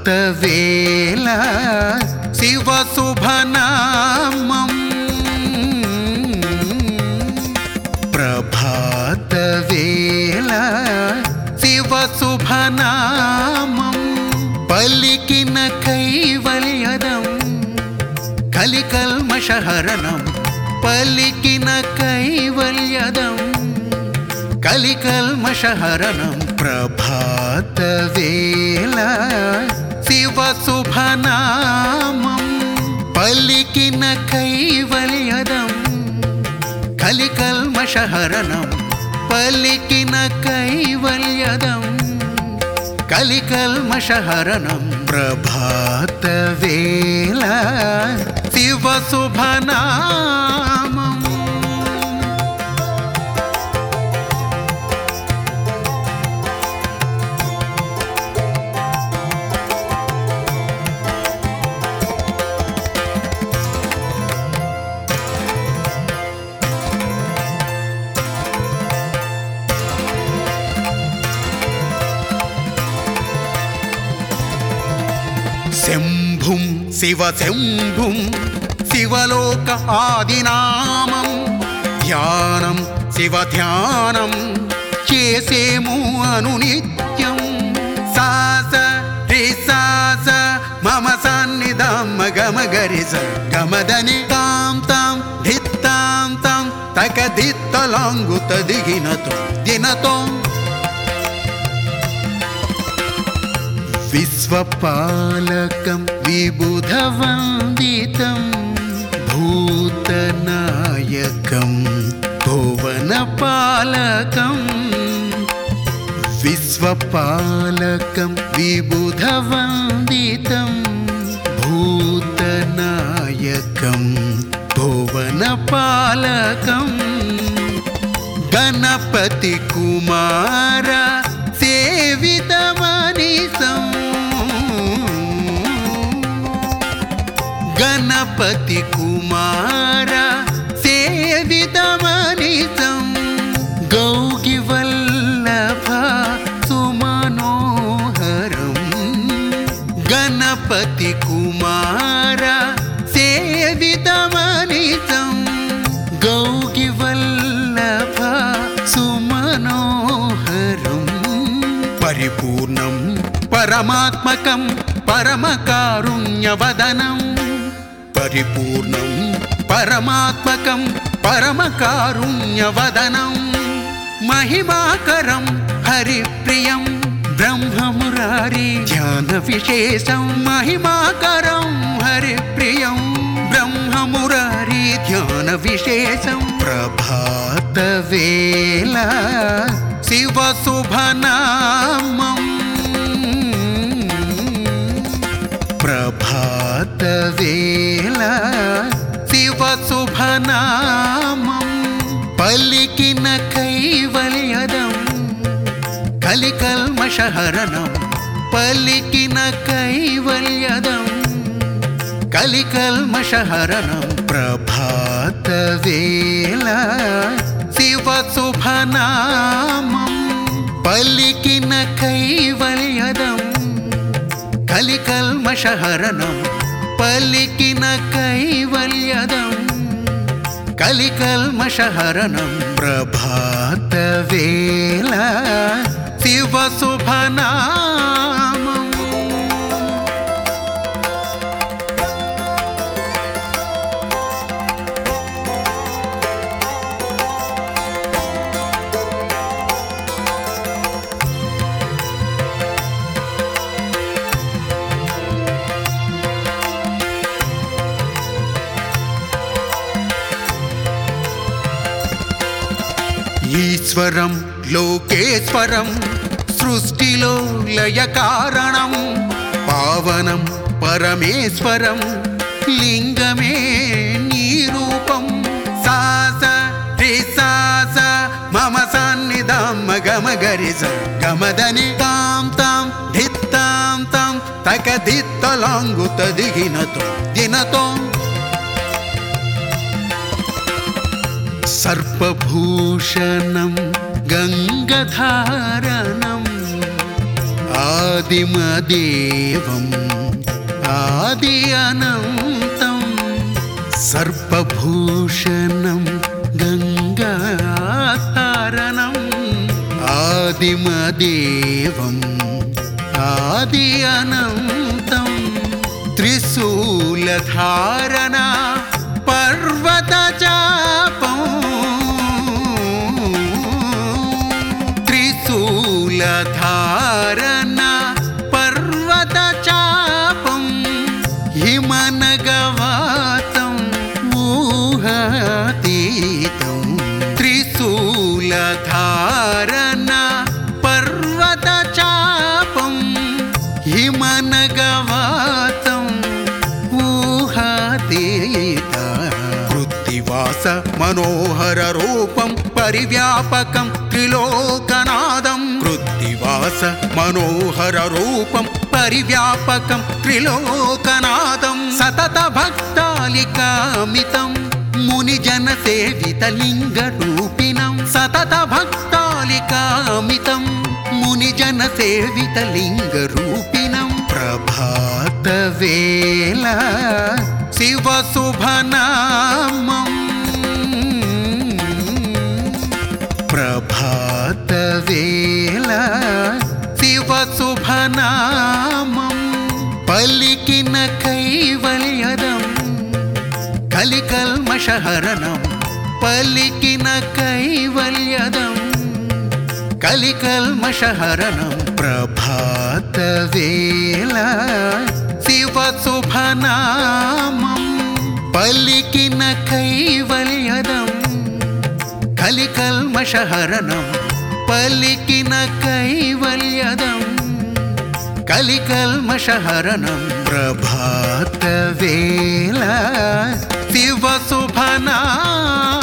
వేళ శివ శుభనామం ప్రభాత వేళ శివ శుభనామం పలికిన కైవల్యదం కలికల్మషహరణం పలికిన కైవల్యదం కలికల్మషహరణం ప్రభాత వేళ శివ శుభనామం పలికిన కైవల్యదం కలికల్మషహరణం పలికిన కైవల్యదం కలికల్మషహరణం ప్రభాత వేళ శివ శుభనామం శంభుం శివ శంభుం శివలోక ఆదినామం ధ్యానం శివ ధ్యానం చేసేము అనునిత్యం సాస రి సాస మమ సన్నిధం గమ గరిస గమదని తాం తాం ధిత్తాం తాం తక దిత్తలాంగుత దిగినతో దినతో విశ్వపాలకం విబుధవందితం భూతనాయకం భువనపాలకం విశ్వపాలకం విబుధవందితం భూతనాయకం భువనపాలకం గణపతి కుమార సేవితమనిసం గణపతి కుమార సేవితమనిసం గౌగి వల్లభ సుమనోహరం గణపతి కుమార సేవితమనిసం గౌగి వల్లభ సుమనోహరం పరిపూర్ణం పరమాత్మకం పరమకారుణ్యవదనం పరిపూర్ణం పరమాత్మకం పరమకారుణ్యవదనం మహిమాకరం హరిప్రియం బ్రహ్మమురారి ధ్యాన విశేషం మహిమాకరం హరిప్రియం బ్రహ్మమురారి ధ్యాన విశేషం ప్రభాత వేళ శివ శుభనామం ప్రభాత వేళ శివ శుభనామం పలికిన కైవల్యదం కలికల్మషహరణం పలికిన కైవల్యదం కలికల్మషహరణం ప్రభాత వేళ శివ శుభనామం పలికిన కైవల్యదం కలికల్మషహరణం పలికిన కైవల్యదం కలికల్మషహరణం ప్రభాత వేళ శివ శుభనామం ఈశ్వరం లోకేశ్వరం సృష్టిలో లయ కారణం పావనం పరమేశ్వరం లింగమే నీ రూపం సాస రి సాస మమ సన్నిధం గమ గరిస గమదని తాం తాం ధిత్తాం తాం తక దిత్తలాంగుత దిగినతో దినతో సర్పభూషణం గంగధారణం ఆదిమదేవం ఆది అనంతం సర్పభూషణం గంగాతారణం ఆదిమదేవం ఆది అనంతం త్రిశూలధారణ పర్వతజాపం త్రిశూలధారణ పర్వతచాపం హిమనగవాతం ఊహాతీతం త్రిశూలధారణ పర్వతచాపం హిమనగవాతం ఊహాతీత వృత్తివాస మనోహర రూపం పరివ్యాపకం త్రిలోకనాదం వృత్తివాస మనోహర రూపం పరివ్యాపకం త్రిలోకనాదం సతత భక్తాలికామితం మునిజన సేవిత లింగ రూపిణం సతత భక్తాలికామితం మునిజన సేవిత లింగ రూపిణం ప్రభాత వేళ శివ శుభనామం ప్రభాత వేళ శివ శుభనామం పలికిన కైవల్యదం కలికల్మషహరణం పలికిన కైవల్యదం కలికల్మషహరణం ప్రభాత వేళ శివ శుభనామం పలికిన కైవల్యదం కలికల్మషహరణం పలికిన కైవల్యదం కలికల్మషహరణం ప్రభాత వేళ శివ శుభనా